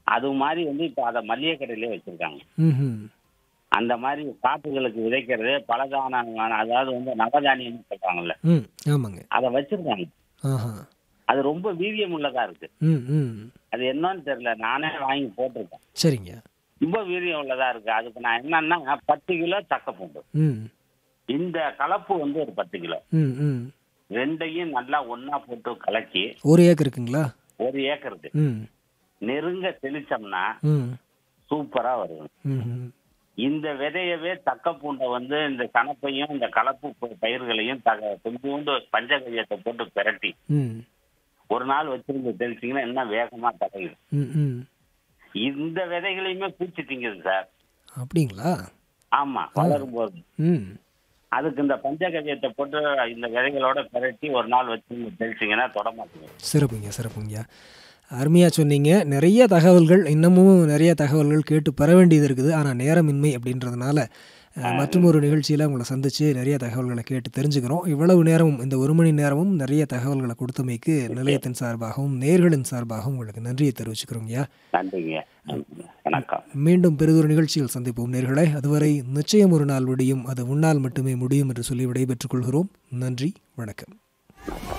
அது மாதிரி வந்து இப்போ அதை மல்லிகை கடையிலே வச்சிருக்காங்க ம் அந்த மாதிரி காட்டுகளுக்கு விதைக்கிறது பலதான அதாவது வந்து நவதானியம்னு சொல்றாங்கல்ல ம் ஆமாங்க அதை வச்சிருக்காங்க ஆஹா அது ரொம்ப வீரியம் உள்ளதா இருக்கு ம் ம் அது என்னன்னு தெரியல நானே வாங்கி போட்டிருக்கேன் சரிங்க ரொம்ப வீரியம் உள்ளதா இருக்கு அதுக்கு நான் என்னன்னா பத்து கிலோ தக்கப்பூண்டு ம் இந்த கலப்பு வந்து ஒரு பத்து கிலோ ம் ம் ரெண்டையும் நல்லா ஒண்ணா போட்டு கலக்கி ஒரு ஏக்கர் இருக்குங்களா ஒரு ஏக்கருக்கு ம் நெருங்க தெளிச்சோம்னா ம் சூப்பரா வரும் ம் ம் இந்த விதையவே தக்க பூண்டை வந்து இந்த கணப்பையும் இந்த கலப்பு ப- பயிர்களையும் தக கொஞ்சோண்டு பஞ்சகவியத்தை போட்டு பிரட்டி ம் ஒரு நாள் வச்சிருந்து தெளிச்சிங்கன்னா இன்னும் வேகமா தகையும் ம் ம் இந்த விதைகளையுமே பூச்சி திங்குது சார் அப்படிங்களா ஆமா வளரும் போது ம் அதுக்கு இந்த பஞ்சகவியத்தை போட்டு இந்த விதைகளோட பிரட்டி ஒரு நாள் வச்சு தெளிச்சிங்கன்னா தொடமாட்டீங்க சிறப்புங்க சிறப்புங்க அருமையாக சொன்னீங்க நிறைய தகவல்கள் இன்னமும் நிறைய தகவல்கள் கேட்டு பெற வேண்டியது இருக்குது ஆனால் நேரமின்மை அப்படின்றதுனால அஹ், மற்றும் ஒரு நிகழ்ச்சியில் உங்களை சந்தித்து நிறைய தகவல்களை கேட்டு தெரிஞ்சுக்கிறோம் இவ்வளவு நேரமும் இந்த ஒரு மணி நேரமும் நிறைய தகவல்களை கொடுத்தமைக்கு நிலையத்தின் சார்பாகவும் நேர்களின் சார்பாகவும் உங்களுக்கு நன்றியை தெரிவிச்சுக்கிறோங்கய்யா நன்றிங்க நன்றிங்க. வணக்கம் மீண்டும் பெரிதொரு நிகழ்ச்சியில் சந்திப்போம் நேர்களே அதுவரை நிச்சயம் ஒரு நாள் விடியும் அது உன்னால் மட்டுமே முடியும் என்று சொல்லி விடைபெற்றுக் கொள்கிறோம் நன்றி வணக்கம்